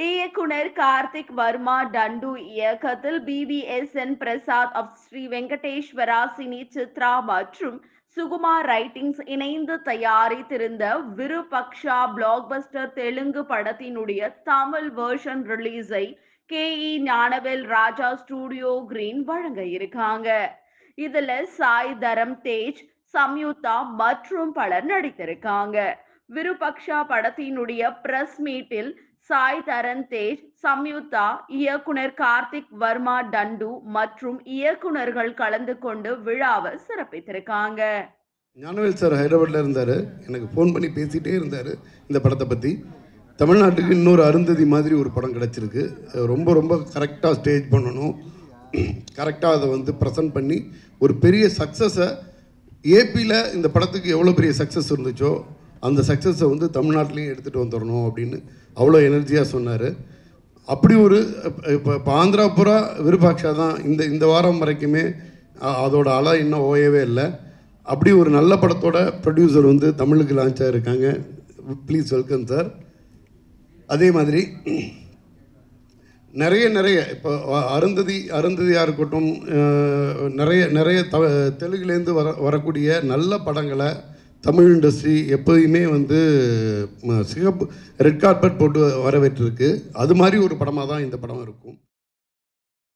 இயக்குனர் கார்த்திக் வர்மா டண்டு இயக்கத்தில் BVSN Prasad of Shri Venkateswara Cine Chitra மற்றும் சுகுமார் ரைட்டிங்ஸ் இணைந்து தயாரித்திருந்த விருபக்ஷா பிளாக்பஸ்டர் தெலுங்கு படத்தினுடைய தமிழ் வெர்ஷன் ரிலீஸை K E Gnanavel Raja Studio Green வழங்க இருக்காங்க இதுல சாய் தரம் தேஜ் சம்யுக்தா மற்றும் பலர் நடித்திருக்காங்க விருபக்ஷா படத்தினுடைய பிரஸ் மீட்டில் சாய் தரன் தேஜ் சம்யுக்தா இயக்குனர் கார்த்திக் வர்மா டண்டு மற்றும் இயக்குனர்கள் கலந்து கொண்டு விழாவை சிறப்பித்திருக்காங்க ஞானவேல் சார் ஹைதராபாத்தில் இருந்தார் எனக்கு ஃபோன் பண்ணி பேசிகிட்டே இருந்தார் இந்த படத்தை பற்றி தமிழ்நாட்டுக்கு இன்னொரு அருந்ததி மாதிரி ஒரு படம் கிடச்சிருக்கு ரொம்ப ரொம்ப கரெக்டாக ஸ்டேஜ் பண்ணணும் கரெக்டாக அதை வந்து ப்ரெசென்ட் பண்ணி ஒரு பெரிய சக்ஸஸை ஏபியில் இந்த படத்துக்கு எவ்வளோ பெரிய சக்ஸஸ் இருந்துச்சோ அந்த சக்ஸஸை வந்து தமிழ்நாட்டிலையும் எடுத்துகிட்டு வந்துடணும் அப்படின்னு அவ்வளோ எனர்ஜியாக சொன்னார் அப்படி ஒரு இப்போ இப்போ ஆந்திரா பூரா விருபாக்ஷா தான் இந்த இந்த வாரம் வரைக்குமே அ- அதோட அலை இன்னும் ஓயவே இல்லை அப்படி ஒரு நல்ல படத்தோட ப்ரொடியூசர் வந்து தமிழுக்கு லான்ச் ஆகிருக்காங்க ப்ளீஸ் வெல்கம் சார் அதே மாதிரி நிறைய நிறைய இப்போ அ- அருந்ததி அருந்ததியாக இருக்கட்டும் அஹ், நிறைய நிறைய த தெலுங்குலேருந்து வர வரக்கூடிய நல்ல படங்களை தமிழ் இண்டஸ்ட்ரி எப்போயுமே வந்து ம, சிகப்பு ரெட் கார்பெட் போட்டு வரவேற்றிருக்கு அது மாதிரி ஒரு படமாக தான் இந்த படம் இருக்கும்